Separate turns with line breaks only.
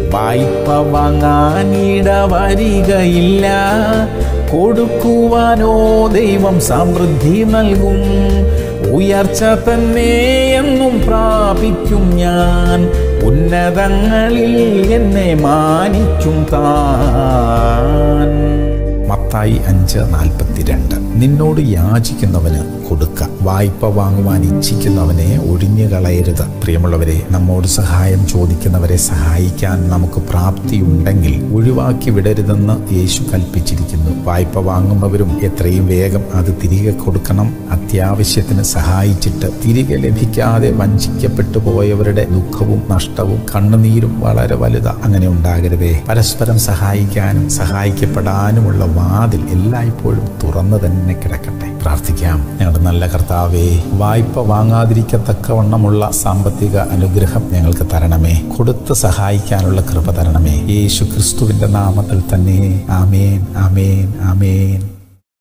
വായ്പ വാങ്ങാൻ ഇടവരികയില്ല കൊടുക്കുവാനോ ദൈവം സമൃദ്ധി നൽകും ഉയർച്ച തന്നെ എന്നും പ്രാപിക്കും ഞാൻ ഉന്നതങ്ങളിൽ എന്നെ മാനിക്കും താൻ മത്തായി അഞ്ച് നാൽപ്പത്തിരണ്ട് നിന്നോട് യാചിക്കുന്നവന് കൊടുക്ക വായ്പ വാങ്ങുവാൻ ഇച്ഛിക്കുന്നവനെ ഒഴിഞ്ഞു കളയരുത് പ്രിയമുള്ളവരെ നമ്മോട് സഹായം ചോദിക്കുന്നവരെ സഹായിക്കാൻ നമുക്ക് പ്രാപ്തിയുണ്ടെങ്കിൽ ഒഴിവാക്കി വിടരുതെന്ന് യേശു കൽപ്പിച്ചിരിക്കുന്നു വായ്പ വാങ്ങുന്നവരും എത്രയും വേഗം അത് തിരികെ കൊടുക്കണം അത്യാവശ്യത്തിന് സഹായിച്ചിട്ട് തിരികെ ലഭിക്കാതെ വഞ്ചിക്കപ്പെട്ടു പോയവരുടെ ദുഃഖവും നഷ്ടവും കണ്ണുനീരും വളരെ വലുതാ അങ്ങനെ ഉണ്ടാകരുതേ പരസ്പരം സഹായിക്കാനും സഹായിക്കപ്പെടാനുമുള്ള വാതിൽ എല്ലായ്പ്പോഴും തുറന്നു തന്നെ കിടക്കട്ടെ പ്രാർത്ഥിക്കാം ഞങ്ങളുടെ നല്ല കർത്താവേ വായ്പ വാങ്ങാതിരിക്കത്തക്കവണ്ണമുള്ള സാമ്പത്തിക അനുഗ്രഹം ഞങ്ങൾക്ക് തരണമേ കൊടുത്ത് സഹായിക്കാനുള്ള കൃപ തരണമേ യേശു ക്രിസ്തുവിന്റെ നാമത്തിൽ തന്നെ ആമേൻ ആമേൻ ആമേൻ